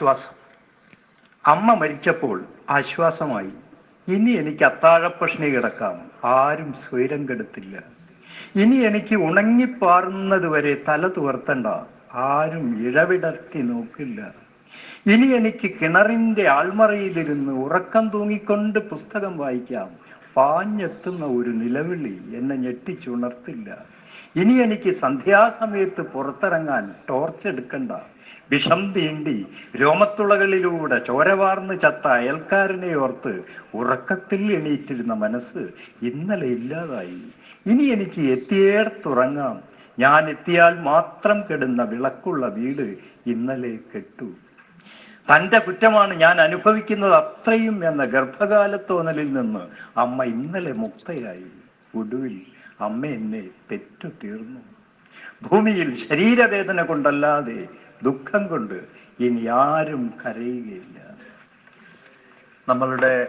ആശ്വാസം അമ്മ മരിച്ചപ്പോൾ ആശ്വാസമായി ഇനി എനിക്ക് അത്താഴപ്പഷ്ണി കിടക്കാം ആരും സ്വൈരം കെടുത്തില്ല ഇനി എനിക്ക് ഉണങ്ങിപ്പാറുന്നത് വരെ തല തുവർത്തണ്ട ആരും ഇഴവിടർത്തി നോക്കില്ല ഇനി എനിക്ക് കിണറിന്റെ ആൾമറയിലിരുന്ന് ഉറക്കം തൂങ്ങിക്കൊണ്ട് പുസ്തകം വായിക്കാം പാഞ്ഞെത്തുന്ന ഒരു നിലവിളി എന്നെ ഞെട്ടിച്ചുണർത്തില്ല ഇനി എനിക്ക് സന്ധ്യാസമയത്ത് പുറത്തിറങ്ങാൻ ടോർച്ച് എടുക്കണ്ട വിഷം തീണ്ടി രോമത്തുളകളിലൂടെ ചോരവാർന്ന് ചത്ത അയൽക്കാരനെ ഓർത്ത് ഉറക്കത്തിൽ എണീറ്റിരുന്ന മനസ്സ് ഇന്നലെ ഇല്ലാതായി ഇനി എനിക്ക് എത്തിയേടത്തുറങ്ങാം ഞാൻ എത്തിയാൽ മാത്രം കെടുന്ന വിളക്കുള്ള വീട് ഇന്നലെ കെട്ടു തന്റെ കുറ്റമാണ് ഞാൻ അനുഭവിക്കുന്നത് അത്രയും എന്ന ഗർഭകാലത്തോന്നലിൽ നിന്ന് അമ്മ ഇന്നലെ മുക്തയായി ഒടുവിൽ അമ്മ എന്നെ പെറ്റു തീർന്നു ഭൂമിയിൽ ശരീരവേദന കൊണ്ടല്ലാതെ ദുഃഖം കൊണ്ട് ഇനി ആരും കരയുകയില്ല നമ്മളുടെ